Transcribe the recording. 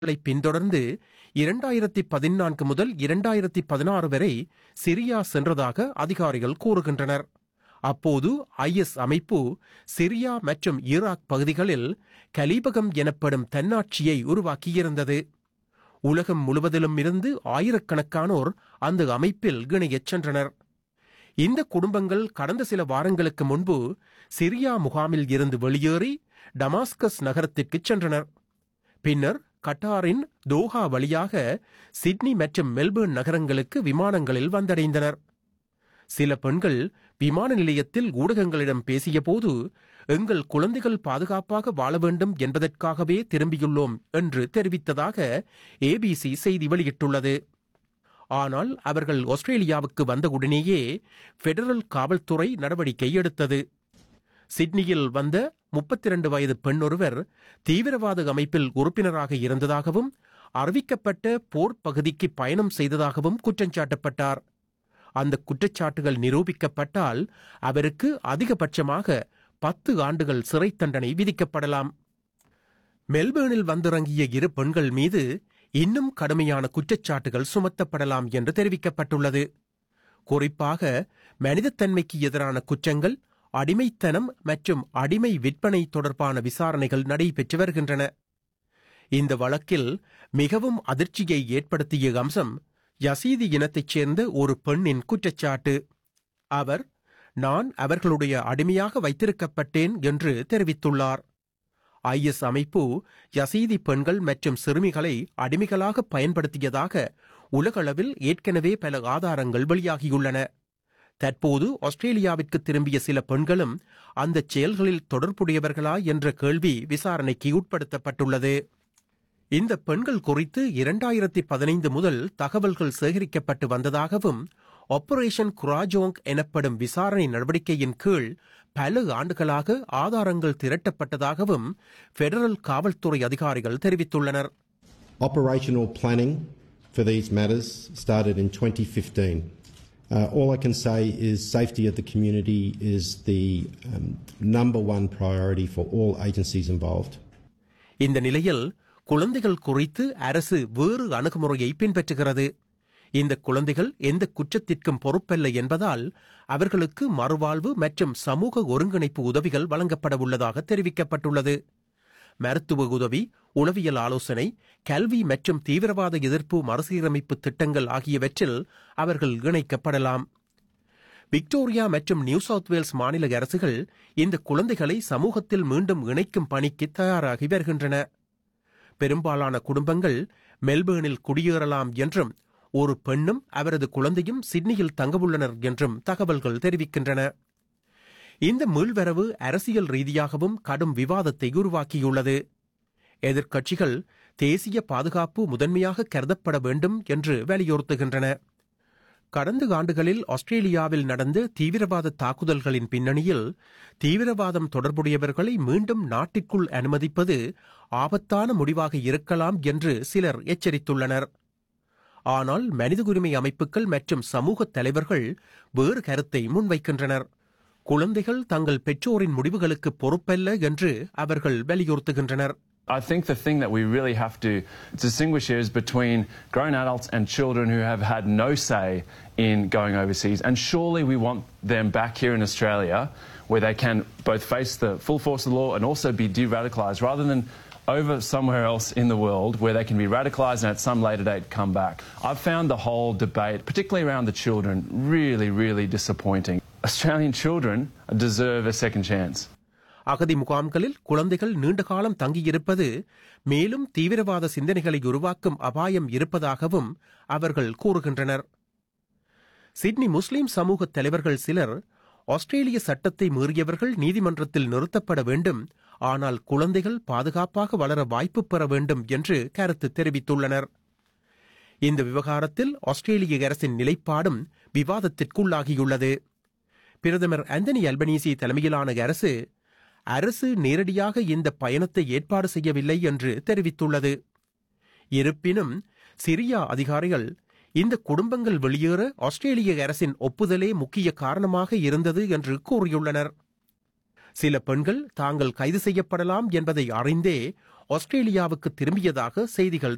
களை பின்தொடர்ந்து இரண்டாயிரத்தி பதினான்கு முதல் இரண்டாயிரத்தி பதினாறு வரை சிரியா சென்றதாக அதிகாரிகள் கூறுகின்றனர் அப்போது ஐஎஸ் அமைப்பு சிரியா மற்றும் ஈராக் பகுதிகளில் கலீபகம் எனப்படும் தன்னாட்சியை உருவாக்கியிருந்தது உலகம் முழுவதிலும் இருந்து ஆயிரக்கணக்கானோர் அந்த அமைப்பில் இணையச் சென்றனர் இந்த குடும்பங்கள் கடந்த சில வாரங்களுக்கு முன்பு சிரியா முகாமில் இருந்து வெளியேறி டமாஸ்கஸ் நகரத்திற்கு சென்றனர் பின்னர் கட்டாரின் தோஹா வழியாக சிட்னி மற்றும் மெல்பர்ன் நகரங்களுக்கு விமானங்களில் வந்தடைந்தனர் சில பெண்கள் விமான நிலையத்தில் ஊடகங்களிடம் பேசியபோது எங்கள் குழந்தைகள் பாதுகாப்பாக வாழ வேண்டும் என்பதற்காகவே திரும்பியுள்ளோம் என்று தெரிவித்ததாக ஏபிசி செய்தி வெளியிட்டுள்ளது ஆனால் அவர்கள் ஆஸ்திரேலியாவுக்கு வந்தவுடனேயே பெடரல் காவல்துறை நடவடிக்கை எடுத்தது சிட்னியில் வந்த முப்பத்தி இரண்டு வயது பெண் ஒருவர் தீவிரவாத அமைப்பில் உறுப்பினராக இருந்ததாகவும் அறிவிக்கப்பட்ட போர் பகுதிக்கு பயணம் செய்ததாகவும் குற்றஞ்சாட்டப்பட்டார் அந்த குற்றச்சாட்டுகள் நிரூபிக்கப்பட்டால் அவருக்கு அதிகபட்சமாக பத்து ஆண்டுகள் சிறை தண்டனை விதிக்கப்படலாம் மெல்பேர்னில் வந்திறங்கிய இரு பெண்கள் மீது இன்னும் கடுமையான குற்றச்சாட்டுகள் சுமத்தப்படலாம் என்று தெரிவிக்கப்பட்டுள்ளது குறிப்பாக மனிதத்தன்மைக்கு எதிரான குற்றங்கள் அடிமைத்தனம் மற்றும் அடிமை விற்பனை தொடர்பான விசாரணைகள் நடைபெற்று வருகின்றன இந்த வழக்கில் மிகவும் அதிர்ச்சியை ஏற்படுத்திய அம்சம் யசீதி இனத்தைச் சேர்ந்த ஒரு பெண்ணின் குற்றச்சாட்டு அவர் நான் அவர்களுடைய அடிமையாக வைத்திருக்கப்பட்டேன் என்று தெரிவித்துள்ளார் ஐஎஸ் அமைப்பு யசீதி பெண்கள் மற்றும் சிறுமிகளை அடிமைகளாக பயன்படுத்தியதாக உலகளவில் ஏற்கனவே பல ஆதாரங்கள் வெளியாகியுள்ளன தற்போது ஆஸ்திரேலியாவிற்கு திரும்பிய சில பெண்களும் அந்த செயல்களில் தொடர்புடையவர்களா என்ற கேள்வி விசாரணைக்கு உட்படுத்தப்பட்டுள்ளது இந்த பெண்கள் குறித்து இரண்டாயிரத்தி பதினைந்து முதல் தகவல்கள் சேகரிக்கப்பட்டு வந்ததாகவும் ஆபரேஷன் குராஜோங் எனப்படும் விசாரணை நடவடிக்கையின் கீழ் பல ஆண்டுகளாக ஆதாரங்கள் திரட்டப்பட்டதாகவும் பெடரல் காவல்துறை அதிகாரிகள் தெரிவித்துள்ளனர் Operational planning for these matters started in 2015. Uh, all I can say is safety of the community is the um, number one priority for all agencies involved. இந்த நிலையில் குழந்தைகள் குறித்து அரசு வேறு அணுகுமுறையை பின்பற்றுகிறது இந்த குழந்தைகள் எந்த குற்றத்திற்கும் பொறுப்பல்ல என்பதால் அவர்களுக்கு மறுவாழ்வு மற்றும் சமூக ஒருங்கிணைப்பு உதவிகள் வழங்கப்பட உள்ளதாக தெரிவிக்கப்பட்டுள்ளது மருத்துவ உதவி உளவியல் ஆலோசனை கல்வி மற்றும் தீவிரவாத எதிர்ப்பு மறுசீரமைப்பு திட்டங்கள் ஆகியவற்றில் அவர்கள் இணைக்கப்படலாம் விக்டோரியா மற்றும் நியூ சவுத் வேல்ஸ் மாநில அரசுகள் இந்த குழந்தைகளை சமூகத்தில் மீண்டும் இணைக்கும் பணிக்கு தயாராகி வருகின்றன பெரும்பாலான குடும்பங்கள் மெல்பேர்னில் குடியேறலாம் என்றும் ஒரு பெண்ணும் அவரது குழந்தையும் சிட்னியில் தங்கவுள்ளனர் என்றும் தகவல்கள் தெரிவிக்கின்றன இந்த மீள்வரவு அரசியல் ரீதியாகவும் கடும் விவாதத்தை உருவாக்கியுள்ளது எதிர்க்கட்சிகள் தேசிய பாதுகாப்பு முதன்மையாக கருதப்பட வேண்டும் என்று வலியுறுத்துகின்றன கடந்த ஆண்டுகளில் ஆஸ்திரேலியாவில் நடந்த தீவிரவாத தாக்குதல்களின் பின்னணியில் தீவிரவாதம் தொடர்புடையவர்களை மீண்டும் நாட்டிற்குள் அனுமதிப்பது ஆபத்தான முடிவாக இருக்கலாம் என்று சிலர் எச்சரித்துள்ளனர் ஆனால் மனித உரிமை அமைப்புகள் மற்றும் சமூக தலைவர்கள் வேறு கருத்தை முன்வைக்கின்றனர் குழந்தைகள் தங்கள் பெற்றோரின் முடிவுகளுக்கு பொறுப்பல்ல என்று அவர்கள் வலியுறுத்துகின்றனர் I think the thing that we really have to distinguish here is between grown adults and children who have had no say in going overseas. And surely we want them back here in Australia where they can both face the full force of the law and also be de radicalised rather than over somewhere else in the world where they can be radicalised and at some later date come back. I've found the whole debate, particularly around the children, really, really disappointing. Australian children deserve a second chance. அகதி முகாம்களில் குழந்தைகள் நீண்ட காலம் தங்கியிருப்பது மேலும் தீவிரவாத சிந்தனைகளை உருவாக்கும் அபாயம் இருப்பதாகவும் அவர்கள் கூறுகின்றனர் சிட்னி முஸ்லிம் சமூக தலைவர்கள் சிலர் ஆஸ்திரேலிய சட்டத்தை மீறியவர்கள் நீதிமன்றத்தில் நிறுத்தப்பட வேண்டும் ஆனால் குழந்தைகள் பாதுகாப்பாக வளர வாய்ப்பு பெற வேண்டும் என்று கருத்து தெரிவித்துள்ளனர் இந்த விவகாரத்தில் ஆஸ்திரேலிய அரசின் நிலைப்பாடும் விவாதத்திற்குள்ளாகியுள்ளது பிரதமர் ஆந்தனி அல்பனீசி தலைமையிலான அரசு அரசு நேரடியாக இந்த பயணத்தை ஏற்பாடு செய்யவில்லை என்று தெரிவித்துள்ளது இருப்பினும் சிரியா அதிகாரிகள் இந்த குடும்பங்கள் வெளியேற ஆஸ்திரேலிய அரசின் ஒப்புதலே முக்கிய காரணமாக இருந்தது என்று கூறியுள்ளனர் சில பெண்கள் தாங்கள் கைது செய்யப்படலாம் என்பதை அறிந்தே ஆஸ்திரேலியாவுக்கு திரும்பியதாக செய்திகள்